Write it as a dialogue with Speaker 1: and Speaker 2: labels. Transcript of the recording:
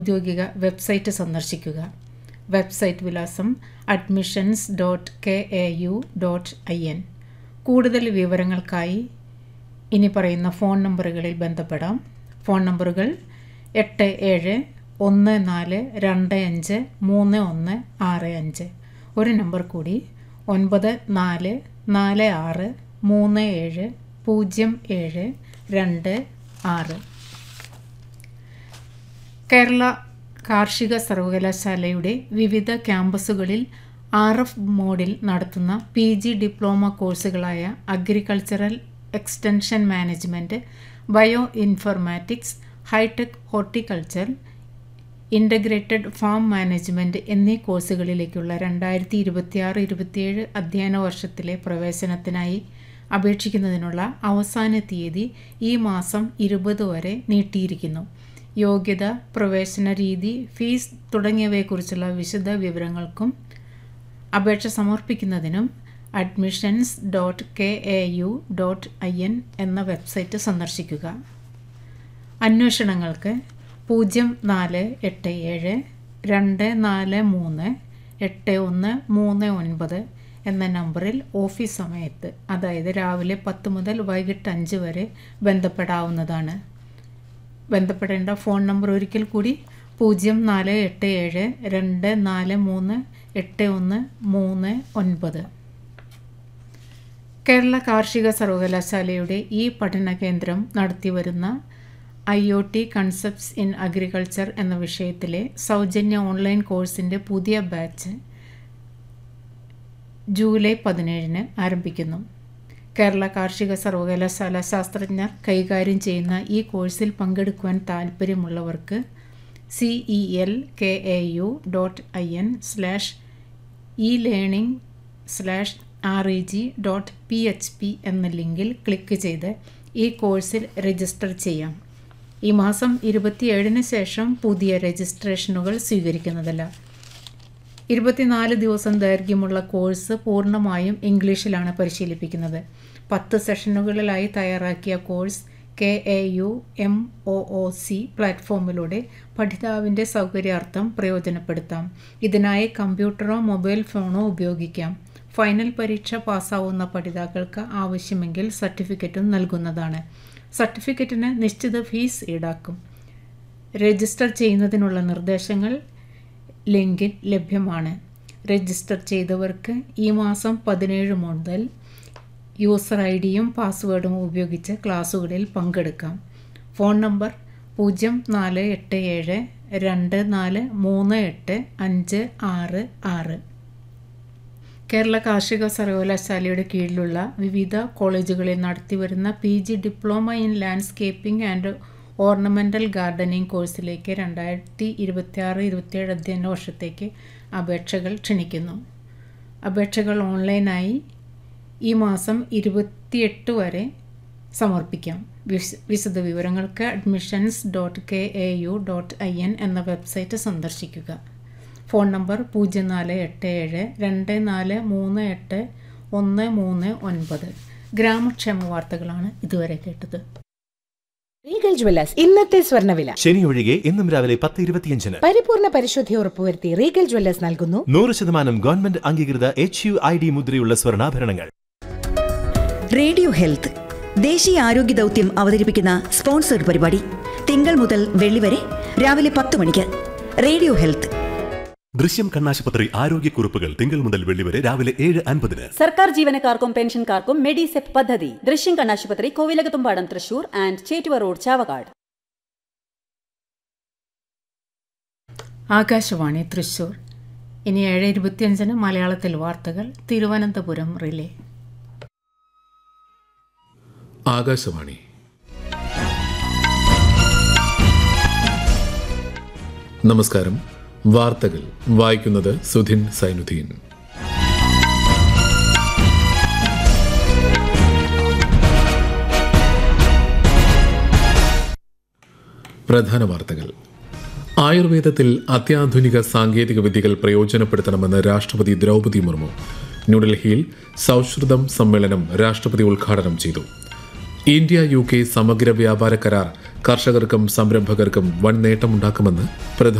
Speaker 1: ഔദ്യോഗിക വെബ്സൈറ്റ് സന്ദർശിക്കുക വെബ്സൈറ്റ് വിലാസം admissions dot K A U dot I N കൂടുതൽ വിവരങ്ങൾക്കായി ഇനി പറയുന്ന ഫോൺ നമ്പറുകളിൽ ബന്ധപ്പെടാം ഫോൺ നമ്പറുകൾ എട്ട് ഏഴ് ഒന്ന് നാല് രണ്ട് അഞ്ച് മൂന്ന് ഒന്ന് ആറ് അഞ്ച് ഒരു നമ്പർ കൂടി ഒൻപത് നാല് നാല് ആറ് മൂന്ന് ഏഴ് പൂജ്യം ഏഴ് രണ്ട് ആറ് കേരള കാർഷിക സർവകലാശാലയുടെ വിവിധ ക്യാമ്പസുകളിൽ ആർ എഫ് മോഡിൽ നടത്തുന്ന പി ജി ഡിപ്ലോമ കോഴ്സുകളായ agricultural extension management bio informatics high tech horticulture integrated farm management എന്നീ കോഴ്സുകളിലേക്കുള്ള രണ്ടായിരത്തി ഇരുപത്തിയാറ് ഇരുപത്തിയേഴ് അധ്യയന വർഷത്തിലെ പ്രവേശനത്തിനായി അപേക്ഷിക്കുന്നതിനുള്ള അവസാന തീയതി ഈ മാസം ഇരുപത് വരെ നീട്ടിയിരിക്കുന്നു യോഗ്യത പ്രവേശന രീതി ഫീസ് തുടങ്ങിയവയെക്കുറിച്ചുള്ള വിശദ വിവരങ്ങൾക്കും അപേക്ഷ സമർപ്പിക്കുന്നതിനും admissions dot K A U dot I N എന്ന വെബ്സൈറ്റ് സന്ദർശിക്കുക അന്വേഷണങ്ങൾക്ക് പൂജ്യം നാല് എട്ട് ഏഴ് രണ്ട് നാല് മൂന്ന് എട്ട് ഒന്ന് മൂന്ന് ഒൻപത് എന്ന നമ്പറിൽ ഓഫീസ് സമയത്ത് അതായത് രാവിലെ പത്ത് മുതൽ വൈകിട്ട് അഞ്ച് വരെ ബന്ധപ്പെടാവുന്നതാണ് ബന്ധപ്പെടേണ്ട ഫോൺ നമ്പർ ഒരിക്കൽ കൂടി പൂജ്യം നാല് എട്ട് ഏഴ് രണ്ട് നാല് മൂന്ന് എട്ട് ഒന്ന് മൂന്ന് ഒൻപത് കേരള കാർഷിക സർവകലാശാലയുടെ ഈ പഠന കേന്ദ്രം നടത്തിവരുന്ന I O T concepts in agriculture എന്ന വിഷയത്തിലെ സൗജന്യ ഓൺലൈൻ കോഴ്സിൻ്റെ പുതിയ ബാച്ച് ജൂലൈ പതിനേഴിന് ആരംഭിക്കുന്നു കേരള കാർഷിക സർവകലാശാല ശാസ്ത്രജ്ഞർ കൈകാര്യം ചെയ്യുന്ന ഈ കോഴ്സിൽ പങ്കെടുക്കുവാൻ താൽപ്പര്യമുള്ളവർക്ക് C E L K A U dot I N slash E learning slash R E G dot P H P എന്ന ലിങ്കിൽ ക്ലിക്ക് ചെയ്ത് ഈ കോഴ്സിൽ രജിസ്റ്റർ ചെയ്യാം ഈ മാസം ഇരുപത്തിയേഴിന് ശേഷം പുതിയ രജിസ്ട്രേഷനുകൾ സ്വീകരിക്കുന്നതല്ല ഇരുപത്തിനാല് ദിവസം ദൈർഘ്യമുള്ള കോഴ്സ് പൂർണ്ണമായും ഇംഗ്ലീഷിലാണ് പരിശീലിപ്പിക്കുന്നത് പത്ത് സെഷനുകളിലായി തയ്യാറാക്കിയ course K A U M O O C പ്ലാറ്റ്ഫോമിലൂടെ പഠിതാവിൻ്റെ സൗകര്യാർത്ഥം പ്രയോജനപ്പെടുത്താം ഇതിനായി കമ്പ്യൂട്ടറോ മൊബൈൽ ഫോണോ ഉപയോഗിക്കാം ഫൈനൽ പരീക്ഷ പാസ്സാവുന്ന പഠിതാക്കൾക്ക് ആവശ്യമെങ്കിൽ സർട്ടിഫിക്കറ്റും നൽകുന്നതാണ് സർട്ടിഫിക്കറ്റിന് നിശ്ചിത ഫീസ് ഈടാക്കും രജിസ്റ്റർ ചെയ്യുന്നതിനുള്ള നിർദ്ദേശങ്ങൾ ലിങ്കിൽ ലഭ്യമാണ് രജിസ്റ്റർ ചെയ്തവർക്ക് ഈ മാസം പതിനേഴ് മുതൽ യൂസർ ഐ ഡിയും പാസ്വേഡും ഉപയോഗിച്ച് ക്ലാസ്സുകളിൽ പങ്കെടുക്കാം ഫോൺ നമ്പർ പൂജ്യം നാല് എട്ട് ഏഴ് രണ്ട് നാല് മൂന്ന് എട്ട് അഞ്ച് ആറ് ആറ് കേരള കാർഷിക സർവകലാശാലയുടെ കീഴിലുള്ള വിവിധ കോളേജുകളിൽ നടത്തിവരുന്ന P G diploma in landscaping and ornamental gardening കോഴ്സിലേക്ക് രണ്ടായിരത്തി ഇരുപത്തിയാറ് ഇരുപത്തിയേഴ് അധ്യയന വർഷത്തേക്ക് അപേക്ഷകൾ ക്ഷണിക്കുന്നു അപേക്ഷകൾ ഓൺലൈനായി ഈ മാസം ഇരുപത്തിയെട്ട് വരെ സമർപ്പിക്കാം വിശ വിശദ വിവരങ്ങൾക്ക് admissions dot K A U dot I N എന്ന വെബ്സൈറ്റ് സന്ദർശിക്കുക ഫോൺ നമ്പർ പൂജ്യം നാല് എട്ട് ഏഴ് രണ്ട് നാല് മൂന്ന് എട്ട് ഒന്ന് മൂന്ന് ഒൻപത് ഗ്രാമക്ഷേമ വാർത്തകളാണ് ഇതുവരെ കേട്ടത്
Speaker 2: റീഗൽ ജ്വല്ലേഴ്സ് ഇന്നത്തെ സ്വർണ്ണവില
Speaker 3: ശനി ഒഴികെ ഇന്നും രാവിലെ പത്ത് ഇരുപത്തിയഞ്ചിന്
Speaker 2: പരിപൂർണ പരിശുദ്ധി ഉറപ്പുവരുത്തി റീഗൽ ജ്വല്ലേഴ്സ് നൽകുന്നു
Speaker 3: നൂറ് ശതമാനം ഗവൺമെന്റ് അംഗീകൃത എച്ച് യു ഐ ഡി മുദ്രയുള്ള സ്വർണ്ണാഭരണങ്ങൾ
Speaker 4: റേഡിയോ ഹെൽത്ത് ദേശീയ ആരോഗ്യ ദൗത്യം അവതരിപ്പിക്കുന്ന സ്പോൺസർഡ് പരിപാടി തിങ്കൾ മുതൽ വെള്ളി വരെ രാവിലെ പത്ത് മണിക്ക് റേഡിയോ ഹെൽത്ത്
Speaker 5: ദൃശ്യം കണ്ണാശുപത്രി ആരോഗ്യക്കുറിപ്പുകൾ തിങ്കൾ മുതൽ വെള്ളി വരെ രാവിലെ ഏഴ് അൻപതിന്
Speaker 6: സർക്കാർ ജീവനക്കാർക്കും പെൻഷൻകാർക്കും മെഡിസെപ് പദ്ധതി ദൃശ്യം കണ്ണാശുപത്രി കോവിലകത്തുംപാടം തൃശൂർ ആൻഡ് ചേറ്റുവ റോഡ് ചാവക്കാട്
Speaker 1: ആകാശവാണി തൃശൂർ ഇനി ഏഴ് ഇരുപത്തിയഞ്ചിന് മലയാളത്തിൽ വാർത്തകൾ തിരുവനന്തപുരം റിലേ
Speaker 7: ആകാശവാണി നമസ്കാരം വാർത്തകൾ വായിക്കുന്നത് സുധിൻ സൈനുദ്ദീൻ പ്രധാന വാർത്തകൾ ആയുർവേദത്തിൽ അത്യാധുനിക സാങ്കേതിക വിദ്യകൾ പ്രയോജനപ്പെടുത്തണമെന്ന് രാഷ്ട്രപതി ദ്രൗപദി മുർമു ന്യൂഡൽഹിയിൽ സൗഹൃദം സമ്മേളനം രാഷ്ട്രപതി ഉദ്ഘാടനം ചെയ്തു ഇന്ത്യ യു കെ സമഗ്ര വ്യാപാര കരാർ കർഷകർക്കും സംരംഭകർക്കും വൻ നേട്ടമുണ്ടാക്കുമെന്ന് പ്രധാന